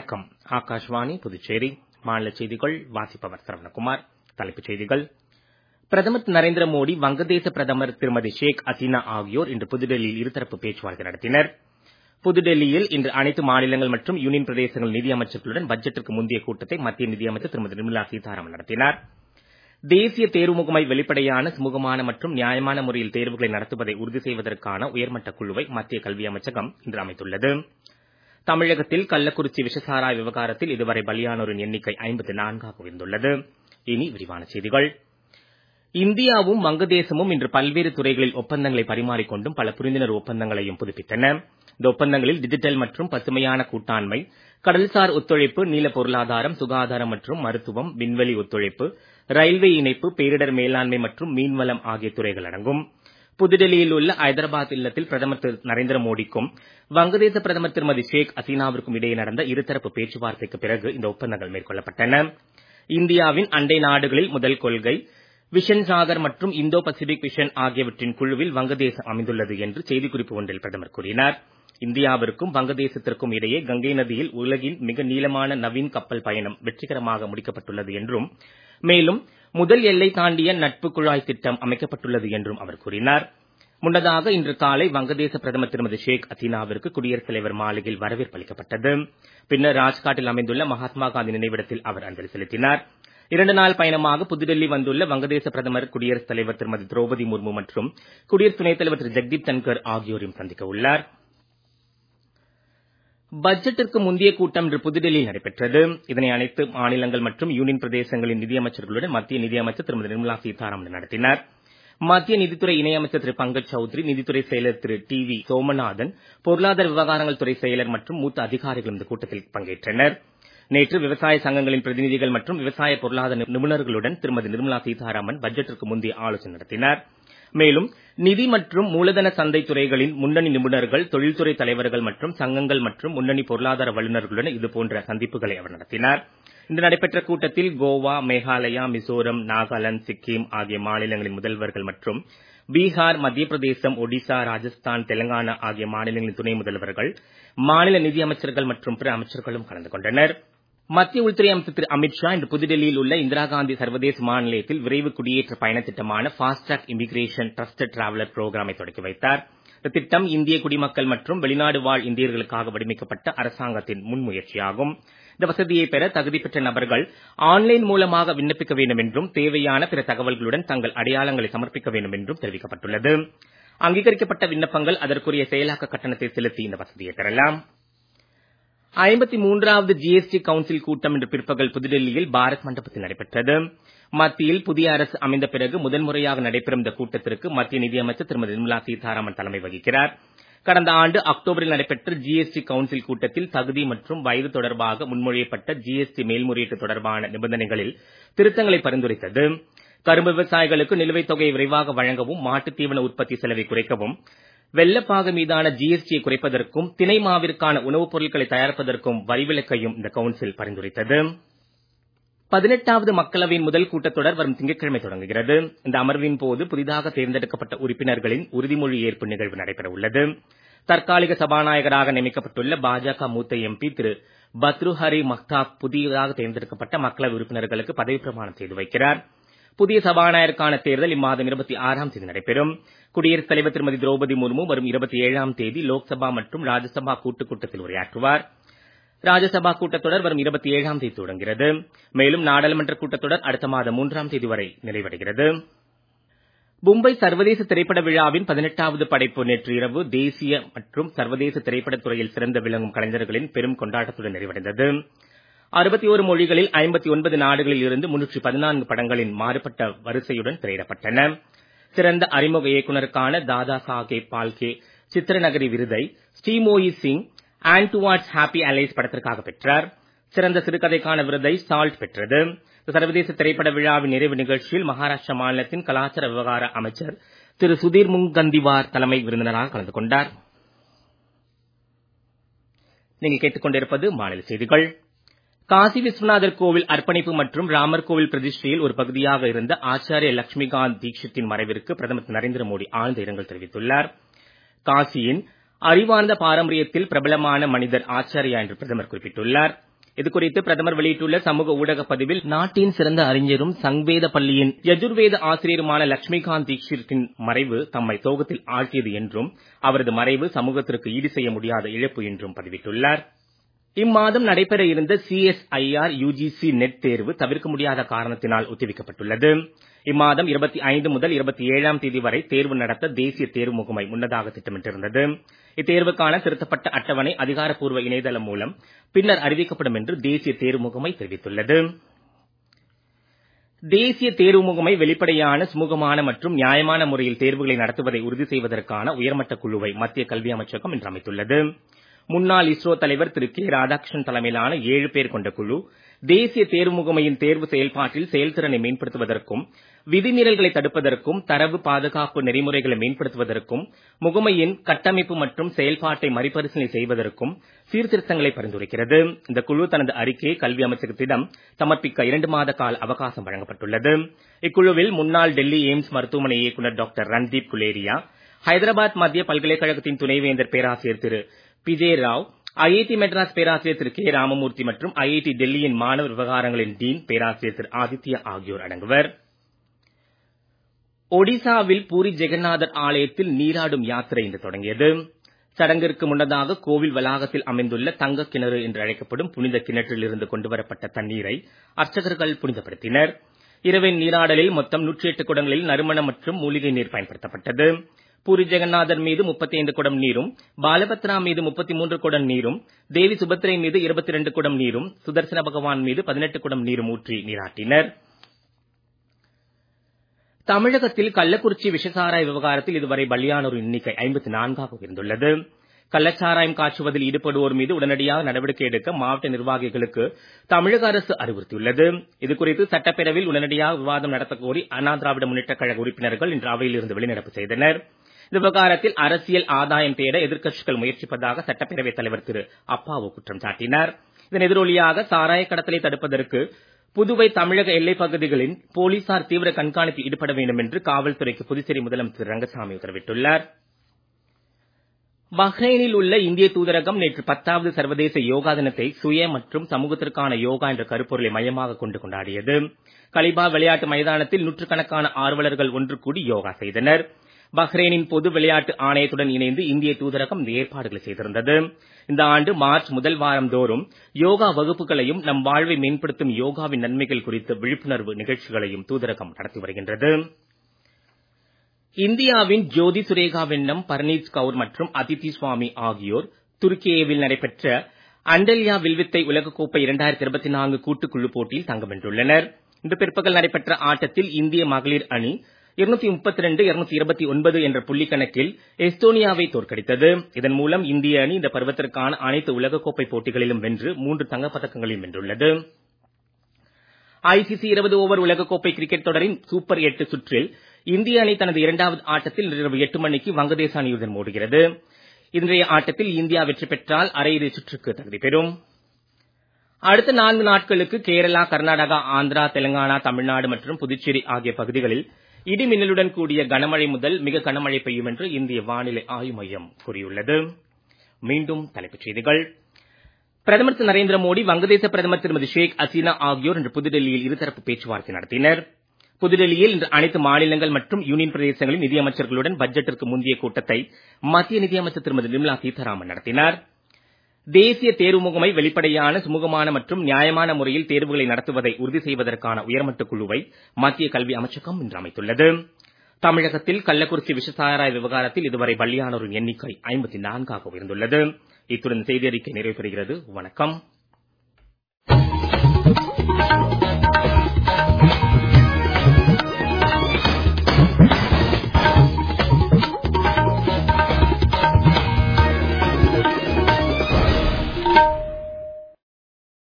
வணக்கம் ஆகாஷ்வாணி புதுச்சேரி மாநில செய்திகள் வாசிப்பவர் சரவணகுமார் தலைப்புச் செய்திகள் பிரதமர் திரு நரேந்திர மோடி வங்கதேச பிரதமர் திருமதி ஷேக் ஹசீனா ஆகியோர் இன்று புதுடெல்லியில் இருதரப்பு பேச்சுவார்த்தை நடத்தினர் புதுடெல்லியில் இன்று அனைத்து மாநிலங்கள் மற்றும் யூனியன் பிரதேசங்கள் நிதியமைச்சர்களுடன் பட்ஜெட்டிற்கு முந்தைய கூட்டத்தை மத்திய நிதியமைச்சர் திருமதி நிர்மலா சீதாராமன் நடத்தினார் தேசிய தேர்வு முகமை வெளிப்படையான சுமூகமான மற்றும் நியாயமான முறையில் தேர்வுகளை நடத்துவதை உறுதி செய்வதற்கான உயர்மட்ட குழுவை மத்திய கல்வி அமைச்சகம் இன்று அமைத்துள்ளது தமிழகத்தில் கள்ளக்குறிச்சி விஷசாராய விவகாரத்தில் இதுவரை பலியானோரின் எண்ணிக்கை ஐம்பத்து நான்காக உயர்ந்துள்ளது இனி விரிவான செய்திகள் இந்தியாவும் வங்கதேசமும் இன்று பல்வேறு துறைகளில் ஒப்பந்தங்களை பரிமாறிக்கொண்டும் பல புரிந்துணர்வு ஒப்பந்தங்களையும் புதுப்பித்தன இந்த ஒப்பந்தங்களில் டிஜிட்டல் மற்றும் பசுமையான கூட்டாண்மை கடல்சார் ஒத்துழைப்பு நீல பொருளாதாரம் சுகாதாரம் மற்றும் மருத்துவம் விண்வெளி ஒத்துழைப்பு ரயில்வே இணைப்பு பேரிடர் மேலாண்மை மற்றும் மீன்வளம் ஆகிய துறைகள் அடங்கும் புதுடெல்லியில் உள்ள ஐதராபாத் இல்லத்தில் பிரதமர் திரு நரேந்திர மோடிக்கும் வங்கதேச பிரதமர் திருமதி ஷேக் ஹசீனாவிற்கும் இடையே நடந்த இருதரப்பு பேச்சுவார்த்தைக்கு பிறகு இந்த ஒப்பந்தங்கள் மேற்கொள்ளப்பட்டன இந்தியாவின் அண்டை நாடுகளில் முதல் கொள்கை விஷன் சாகர் மற்றும் இந்தோ பசிபிக் விஷன் ஆகியவற்றின் குழுவில் வங்கதேசம் அமைந்துள்ளது என்று செய்திக்குறிப்பு ஒன்றில் பிரதமர் கூறினார் இந்தியாவிற்கும் வங்கதேசத்திற்கும் இடையே கங்கை நதியில் உலகின் மிக நீளமான நவீன் கப்பல் பயணம் வெற்றிகரமாக முடிக்கப்பட்டுள்ளது என்றும் மேலும் முதல் எல்லை தாண்டிய நட்பு குழாய் திட்டம் அமைக்கப்பட்டுள்ளது என்றும் அவர் கூறினார் முன்னதாக இன்று காலை வங்கதேச பிரதமர் திருமதி ஷேக் ஹசீனாவிற்கு குடியரசுத் தலைவர் மாளிகையில் வரவேற்பு அளிக்கப்பட்டது பின்னர் ராஜ்காட்டில் அமைந்துள்ள மகாத்மா காந்தி நினைவிடத்தில் அவர் அஞ்சலி செலுத்தினார் இரண்டு நாள் பயணமாக புதுடெல்லி வந்துள்ள வங்கதேச பிரதமர் குடியரசுத் தலைவர் திருமதி திரௌபதி முர்மு மற்றும் குடியரசு துணைத் தலைவர் திரு ஜெக்தீப் தன்கர் ஆகியோரையும் சந்திக்க உள்ளார் பட்ஜெட்டிற்கு முந்தைய கூட்டம் இன்று புதுடெல்லியில் நடைபெற்றது இதனை அனைத்து மாநிலங்கள் மற்றும் யூனியன் பிரதேசங்களின் நிதியமைச்சர்களுடன் மத்திய நிதியமைச்சர் திருமதி நிர்மலா சீதாராமன் நடத்தினார் மத்திய நிதித்துறை இணையமைச்சர் திரு பங்கஜ் சௌத்ரி நிதித்துறை செயலர் திரு டி வி சோமநாதன் பொருளாதார விவகாரங்கள் துறை செயலர் மற்றும் மூத்த அதிகாரிகள் இந்த கூட்டத்தில் பங்கேற்றனர் நேற்று விவசாய சங்கங்களின் பிரதிநிதிகள் மற்றும் விவசாய பொருளாதார நிபுணர்களுடன் திருமதி நிர்மலா சீதாராமன் பட்ஜெட்டிற்கு முந்தைய ஆலோசனை நடத்தினார் மேலும் நிதி மற்றும் மூலதன சந்தை துறைகளின் முன்னணி நிபுணர்கள் தொழில்துறை தலைவர்கள் மற்றும் சங்கங்கள் மற்றும் முன்னணி பொருளாதார வல்லுநர்களுடன் இதுபோன்ற சந்திப்புகளை அவர் நடத்தினார் இன்று நடைபெற்ற கூட்டத்தில் கோவா மேகாலயா மிசோரம் நாகாலாந்து சிக்கிம் ஆகிய மாநிலங்களின் முதல்வர்கள் மற்றும் பீகார் மத்திய பிரதேசம் ஒடிசா ராஜஸ்தான் தெலங்கானா ஆகிய மாநிலங்களின் துணை முதல்வர்கள் மாநில நிதியமைச்சர்கள் மற்றும் பிற அமைச்சர்களும் கலந்து கொண்டனர் மத்திய உள்துறை அமைச்சர் திரு அமித்ஷா இன்று புதுடெல்லியில் உள்ள இந்திரா காந்தி சர்வதேச விமான நிலையத்தில் விரைவு குடியேற்ற பயண திட்டமான fast track immigration trusted traveller புரோகிராமை தொடக்கி வைத்தார் இந்த திட்டம் இந்திய குடிமக்கள் மற்றும் வெளிநாடு வாழ் இந்தியர்களுக்காக வடிவமைக்கப்பட்ட அரசாங்கத்தின் முன்முயற்சியாகும் இந்த வசதியை பெற தகுதி பெற்ற நபர்கள் ஆன்லைன் மூலமாக விண்ணப்பிக்க வேண்டும் என்றும் தேவையான பிற தகவல்களுடன் தங்கள் அடையாளங்களை சமர்ப்பிக்க வேண்டும் என்றும் தெரிவிக்கப்பட்டுள்ளது அங்கீகரிக்கப்பட்ட விண்ணப்பங்கள் அதற்குரிய செயலாக்க கட்டணத்தை செலுத்தி இந்த வசதியை பெறலாம் ஐம்பத்தி மூன்றாவது ஜிஎஸ்டி கவுன்சில் கூட்டம் இன்று பிற்பகல் புதுடெல்லியில் பாரத் மண்டபத்தில் நடைபெற்றது மத்தியில் புதிய அரசு அமைந்த பிறகு முதன்முறையாக நடைபெறும் இந்த கூட்டத்திற்கு மத்திய நிதியமைச்சர் திருமதி நிர்மலா சீதாராமன் தலைமை வகிக்கிறார் கடந்த ஆண்டு அக்டோபரில் நடைபெற்ற ஜிஎஸ்டி கவுன்சில் கூட்டத்தில் தகுதி மற்றும் வயது தொடர்பாக முன்மொழியப்பட்ட ஜிஎஸ்டி மேல்முறையீட்டு தொடர்பான நிபந்தனைகளில் திருத்தங்களை பரிந்துரைத்தது கரும்பு விவசாயிகளுக்கு நிலுவைத் தொகையை விரைவாக வழங்கவும் மாட்டுத் தீவன உற்பத்தி செலவை குறைக்கவும் வெள்ளப்பாகு மீதான ஜிஎஸ்டியை குறைப்பதற்கும் தினை மாவிற்கான உணவுப் பொருட்களை தயாரிப்பதற்கும் வரிவிலக்கையும் இந்த கவுன்சில் பரிந்துரைத்தது பதினெட்டாவது மக்களவையின் முதல் கூட்டத்தொடர் வரும் திங்கட்கிழமை தொடங்குகிறது இந்த அமர்வின் போது புதிதாக தேர்ந்தெடுக்கப்பட்ட உறுப்பினர்களின் உறுதிமொழி ஏற்பு நிகழ்வு நடைபெற உள்ளது தற்காலிக சபாநாயகராக நியமிக்கப்பட்டுள்ள பாஜக மூத்த எம்பி திரு பத்ருஹரி மக்தாப் புதிதாக தேர்ந்தெடுக்கப்பட்ட மக்களவை உறுப்பினர்களுக்கு பதவி பிரமாணம் செய்து வைக்கிறார் புதிய சபாநாயகருக்கான தேர்தல் இம்மாதம் இருபத்தி ஆறாம் தேதி நடைபெறும் குடியரசுத் தலைவர் திருமதி திரௌபதி முர்மு வரும் இருபத்தி ஏழாம் தேதி லோக்சபா மற்றும் ராஜ்யசபா கூட்டுக் கூட்டத்தில் உரையாற்றுவார் ராஜ்யசபா கூட்டத்தொடர் வரும் இருபத்தி ஏழாம் தேதி தொடங்குகிறது மேலும் நாடாளுமன்ற கூட்டத்தொடர் அடுத்த மாதம் மூன்றாம் தேதி வரை நிறைவடைகிறது மும்பை சர்வதேச திரைப்பட விழாவின் பதினெட்டாவது படைப்பு நேற்று இரவு தேசிய மற்றும் சர்வதேச திரைப்படத் துறையில் சிறந்து விளங்கும் கலைஞர்களின் பெரும் கொண்டாட்டத்துடன் நிறைவடைந்தது அறுபத்தி ஒரு மொழிகளில் ஐம்பத்தி ஒன்பது நாடுகளில் இருந்து முன்னூற்றி பதினான்கு படங்களின் மாறுபட்ட வரிசையுடன் திரையிடப்பட்டன சிறந்த அறிமுக இயக்குநருக்கான தாதா சாஹேப் பால்கே சித்திரநகரி விருதை Srimoyee Singh and towards happy alleys படத்திற்காக பெற்றார் சிறந்த சிறுகதைக்கான விருதை சால்ட் பெற்றது சர்வதேச திரைப்பட விழாவின் நிறைவு நிகழ்ச்சியில் மகாராஷ்டிரா மாநிலத்தின் கலாச்சார விவகார அமைச்சர் திரு சுதீர் முங்கந்திவார் தலைமை விருந்தினராக கலந்து கொண்டார் நீங்கள் கேட்டுக்கொண்டிருப்பது மாநில செய்திகள் காசி விஸ்வநாதர் கோவில் அர்ப்பணிப்பு மற்றும் ராமர் கோவில் பிரதிஷ்டையில் ஒரு பகுதியாக இருந்த ஆச்சாரிய லட்சுமிகாந்த் தீட்சித்தின் மறைவிற்கு பிரதமர் நரேந்திர மோடி ஆழ்ந்த இரங்கல் தெரிவித்துள்ளார் காசியின் அறிவார்ந்த பாரம்பரியத்தில் பிரபலமான மனிதர் ஆச்சாரியா என்று பிரதமர் குறிப்பிட்டுள்ளார் இதுகுறித்து பிரதமர் வெளியிட்டுள்ள சமூக ஊடக பதிவில் நாட்டின் சிறந்த அறிஞரும் சங்வேத பள்ளியின் யஜுர்வேத ஆசிரியருமான லட்சுமிகாந்த் தீக்ஷித்தின் மறைவு தம்மை சோகத்தில் ஆழ்த்தியது என்றும் அவரது மறைவு சமூகத்திற்கு ஈடு செய்ய முடியாத இழப்பு என்றும் பதிவிட்டுள்ளார் இம்மாதம் நடைபெற இருந்த சிஎஸ்ஐஆர் யுஜிசி நெட் தேர்வு தவிர்க்க முடியாத காரணத்தினால் ஒத்திவைக்கப்பட்டுள்ளது இம்மாதம் 25 முதல் 27ஆம் தேதி வரை தேர்வு நடத்த தேசிய தேர்வு முகமை முன்னதாக திட்டமிட்டிருந்தது இத்தேர்வுக்கான திருத்தப்பட்ட அட்டவணை அதிகாரப்பூர்வ இணையதளம் மூலம் பின்னர் அறிவிக்கப்படும் என்று தேசிய தேர்வு முகமை தெரிவித்துள்ளது தேசிய தேர்வு முகமை வெளிப்படையான சுமூகமான மற்றும் நியாயமான முறையில் தேர்வுகளை நடத்துவதை உறுதி செய்வதற்கான உயர்மட்ட குழுவை மத்திய கல்வி அமைச்சகம் இன்று அமைத்துள்ளது முன்னாள் இஸ்ரோ தலைவர் திரு கே ராதாகிருஷ்ணன் தலைமையிலான ஏழு பேர் கொண்ட குழு தேசிய தேர்வு முகமையின் தேர்வு செயல்பாட்டில் செயல்திறனை மேம்படுத்துவதற்கும் விதிமீறல்களை தடுப்பதற்கும் தரவு பாதுகாப்பு நெறிமுறைகளை மேம்படுத்துவதற்கும் முகமையின் கட்டமைப்பு மற்றும் செயல்பாட்டை மறுபரிசீலனை செய்வதற்கும் சீர்திருத்தங்களை பரிந்துரைக்கிறது இந்த குழு தனது அறிக்கையை கல்வி அமைச்சகத்திடம் சமர்ப்பிக்க இரண்டு மாத கால அவகாசம் வழங்கப்பட்டுள்ளது இக்குழுவில் முன்னாள் டெல்லி எய்ம்ஸ் மருத்துவமனை இயக்குநர் டாக்டர் ரன்தீப் குலேரியா ஹைதராபாத் மத்திய பல்கலைக்கழகத்தின் துணைவேந்தர் பேராசிரியர் திரு பிஜே ராவ் ஐஐடி மெட்ராஸ் பேராசிரியர் திரு கே ராமமூர்த்தி மற்றும் ஐஐடி டெல்லியின் மாணவர் விவகாரங்களின் டீன் பேராசிரியர் திரு ஆதித்யா ஆகியோர் அடங்குவர் ஒடிசாவில் பூரி ஜெகநாதர் ஆலயத்தில் நீராடும் யாத்திரை இன்று தொடங்கியது சடங்கிற்கு முன்னதாக கோவில் வளாகத்தில் அமைந்துள்ள தங்க கிணறு என்று அழைக்கப்படும் புனித கிணற்றில் இருந்து கொண்டுவரப்பட்ட தண்ணீரை அர்ச்சகர்கள் புனிதப்படுத்தினர் இரவின் நீராடலில் மொத்தம் 108 குடங்களில் நறுமணம் மற்றும் மூலிகை நீர் பயன்படுத்தப்பட்டது பூரி ஜெகநாதர் மீது 35 குடம் நீரும் பாலபத்ரா மீது 33 குடம் நீரும் தேவி சுபத்திரை மீது 22 குடம் நீரும் சுதர்சன பகவான் மீது 18 குடம் நீரும் ஊற்றி நீராட்டினர் தமிழகத்தில் கள்ளக்குறிச்சி விஷசாராய விவகாரத்தில் இதுவரை பலியானோர் எண்ணிக்கை 54 ஆக உயர்ந்துள்ளது கள்ளச்சாராயம் காய்ச்சுவதில் ஈடுபடுவோர் மீது உடனடியாக நடவடிக்கை எடுக்க மாவட்ட நிர்வாகிகளுக்கு தமிழக அரசு அறிவுறுத்தியுள்ளது இதுகுறித்து சட்டப்பேரவையில் உடனடியாக விவாதம் நடத்த கோரி அண்ணா திராவிட முன்னேற்ற கழக உறுப்பினர்கள் இன்று அவையில் இருந்து வெளிநடப்பு செய்தனர் இந்த விவகாரத்தில் அரசியல் ஆதாயம் தேட எதிர்க்கட்சிகள் முயற்சிப்பதாக சட்டப்பேரவைத் தலைவர் திரு அப்பாவு குற்றம் சாட்டினார் இதன் எதிரொலியாக சாராய கடத்தலை தடுப்பதற்கு புதுவை தமிழக எல்லைப் பகுதிகளில் போலீசார் தீவிர கண்காணிப்பில் ஈடுபட வேண்டும் என்று காவல்துறைக்கு புதுச்சேரி முதலமைச்சர் ரங்கசாமி உத்தரவிட்டுள்ளார் பஹ்ரைனில் உள்ள இந்திய தூதரகம் நேற்று பத்தாவது சர்வதேச யோகா தினத்தை சுய மற்றும் சமூகத்திற்கான யோகா என்ற கருப்பொருளை மையமாக கொண்டு கொண்டாடியது கலிபா விளையாட்டு மைதானத்தில் நூற்றுக்கணக்கான ஆர்வலர்கள் ஒன்று கூடி யோகா செய்தனர் பஹ்ரைனின் பொது விளையாட்டு ஆணையத்துடன் இணைந்து இந்திய தூதரகம் இந்த ஏற்பாடுகளை செய்திருந்தது இந்த ஆண்டு மார்ச் முதல் வாரம் தோறும் யோகா வகுப்புகளையும் நம் வாழ்வை மேம்படுத்தும் யோகாவின் நன்மைகள் குறித்து விழிப்புணர்வு நிகழ்ச்சிகளையும் தூதரகம் நடத்தி வருகின்றது இந்தியாவின் ஜோதி சுரேகா வெண்ணம் பர்னீத் கவுர் மற்றும் அதிதி சுவாமி ஆகியோர் துருக்கியேவில் நடைபெற்ற அண்டல்யா வில்வித்தை உலகக்கோப்பை 2024 கூட்டுக்குழு போட்டியில் தங்கம் வென்றுள்ளனர் இன்று பிற்பகல் நடைபெற்ற ஆட்டத்தில் இந்திய மகளிர் அணி 232 229 என்ற புள்ளி கணக்கில் எஸ்டோனியாவை தோற்கடித்தது இதன் மூலம் இந்திய அணி இந்த பருவத்திற்கான அனைத்து உலகக்கோப்பை போட்டிகளிலும் வென்று மூன்று தங்கப்பதக்கங்களையும் வென்றுள்ளது ஐசிசி 20 ஓவர் உலகக்கோப்பை கிரிக்கெட் தொடரின் சூப்பர் எட்டு சுற்றில் இந்திய அணி தனது இரண்டாவது ஆட்டத்தில் இரவு எட்டு மணிக்கு வங்கதேச அணியுடன் மோதுகிறது இன்றைய ஆட்டத்தில் இந்தியா வெற்றி பெற்றால் அரையிறுதி சுற்றுக்கு தகுதி பெறும் அடுத்த நான்கு நாட்களுக்கு கேரளா கர்நாடகா ஆந்திரா தெலங்கானா தமிழ்நாடு மற்றும் புதுச்சேரி ஆகிய பகுதிகளில் இடி மின்னலுடன் கூடிய கனமழை முதல் மிக கனமழை பெய்யும் என்று இந்திய வானிலை ஆய்வு மையம் கூறியுள்ளது மீண்டும் தலைப்புச் செய்திகள் பிரதமர் திரு நரேந்திர மோடி வங்கதேச பிரதமர் திருமதி ஷேக் ஹசீனா ஆகியோர் இன்று புதுடெல்லியில் இருதரப்பு பேச்சுவார்த்தை நடத்தினர் புதுடெல்லியில் இன்று அனைத்து மாநிலங்கள் மற்றும் யூனியன் பிரதேசங்களின் நிதியமைச்சர்களுடன் பட்ஜெட்டிற்கு முந்தைய கூட்டத்தை மத்திய நிதியமைச்சர் திருமதி நிர்மலா சீதாராமன் நடத்தினார் தேசிய தேர்வு முகமை வெளிப்படையான சுமூகமான மற்றும் நியாயமான முறையில் தேர்வுகளை நடத்துவதை உறுதி செய்வதற்கான உயர்மட்ட குழுவை மத்திய கல்வி அமைச்சகம் இன்று அமைத்துள்ளது தமிழகத்தில் கள்ளக்குறிச்சி விஷசாராய விவகாரத்தில் இதுவரை பலியானோரின் எண்ணிக்கை 54 ஆக உயர்ந்துள்ளது இத்துடன் செய்தி அறிக்கை நிறைவு பெறுகிறது வணக்கம்